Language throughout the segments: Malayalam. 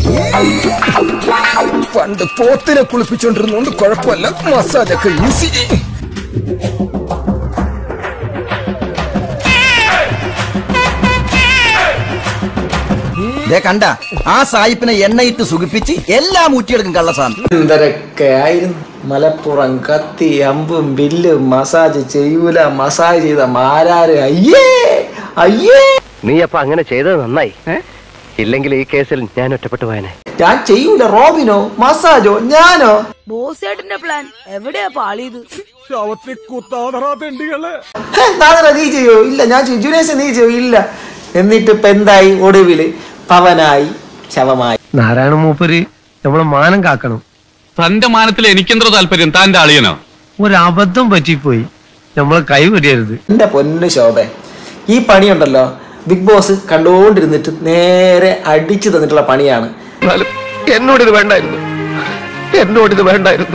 പണ്ട് പോത്തിനെ കുളിപ്പിച്ചോണ്ടിരുന്നോണ്ട് കുഴപ്പമില്ല മസാജൊക്കെ ഈസി ദേ കണ്ട ആ സായിപ്പിനെ എണ്ണയിട്ട് സുഖിപ്പിച്ച് എല്ലാം ഊറ്റിയെടുക്കും കള്ളസാമി എന്തൊക്കെ ആയിരുന്നു മലപ്പുറം കത്തി അമ്പും ബില്ലും മസാജ് ചെയ്യൂല മസാജ് ചെയ്ത മാരാര് അയ്യേ അയ്യേ നീ അപ്പൊ അങ്ങനെ ചെയ്തത് നന്നായി ഇല്ലെങ്കിൽ ഈ കേസിൽ ഞാൻ ഒറ്റപ്പെട്ടു പോയനെ ഞാൻ ചെയ്യൂല റോബിനോ മസാജോ ഞാനോ ബോസേട്ടന്റെ പ്ലാൻ എവിടെയാ പാളിയത് ഹേ, നാളെ നീ ചെയ്യോ ഇല്ല ഞാൻ ചെയ്യും ജുനേഷ് നീ ചെയ്യോ ഇല്ല എന്നിട്ട് ഇപ്പൊ എന്തായി ഒടുവില് പവനായി ശവമായി നാരായണ മൂപ്പര് നമ്മളെ മാനം കാക്കണം തന്റെ മാനത്തിൽ എനിക്കെന്തോ താല്പര്യം താന്റെ അളിയനോ ഒരു അബദ്ധം പറ്റിപ്പോയി നമ്മളെ കൈ വെടിയരുത് എന്റെ പൊന്നു ശോഭ ഈ പണിയുണ്ടല്ലോ ബിഗ് ബോസ് കണ്ടുകൊണ്ടിരുന്നിട്ട് നേരെ അടിച്ചു തന്നിട്ടുള്ള പണിയാണ് എന്നോട് ഇത് വേണ്ടായിരുന്നു എന്നോട് ഇത് വേണ്ടായിരുന്നു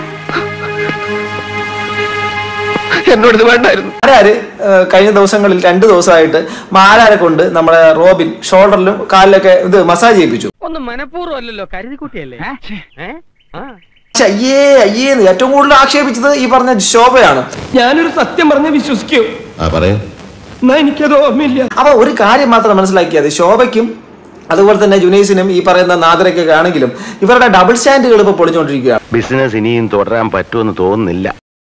എന്നോട് ഇത് വേണ്ടായിരുന്നു മാരാര് ഏഹ്, കഴിഞ്ഞ ദിവസങ്ങളിൽ രണ്ട് ദിവസമായിട്ട് മാരാരെ കൊണ്ട് നമ്മുടെ റോബിൻ ഷോൾഡറിലും കാലിലൊക്കെ ഇത് മസാജ് ചെയ്യിപ്പിച്ചു ഒന്നും മനഃപൂർവ്വം അല്ലല്ലോ കരുതി കൂട്ടിയല്ലേ പക്ഷെ അയ്യേ അയ്യേ എന്ന് ഏറ്റവും കൂടുതൽ ആക്ഷേപിച്ചത് ഈ പറഞ്ഞ ശോഭയാണ് ഞാനൊരു സത്യം പറഞ്ഞ് വിശ്വസിക്കൂ എന്നാ എനിക്കത് ഓർമ്മയില്ല അപ്പൊ ഒരു കാര്യം മാത്രം മനസ്സിലാക്കിയത് ശോഭയ്ക്കും അതുപോലെ തന്നെ ജുനൈസിനും ഈ പറയുന്ന നാദരക്കൊക്കെ ആണെങ്കിലും ഇവരുടെ ഡബിൾ സ്റ്റാൻഡുകൾ ഇപ്പൊ പൊളിഞ്ഞുകൊണ്ടിരിക്കുകയാണ് ബിസിനസ് ഇനിയും തുടരാൻ പറ്റുമെന്ന് തോന്നുന്നില്ല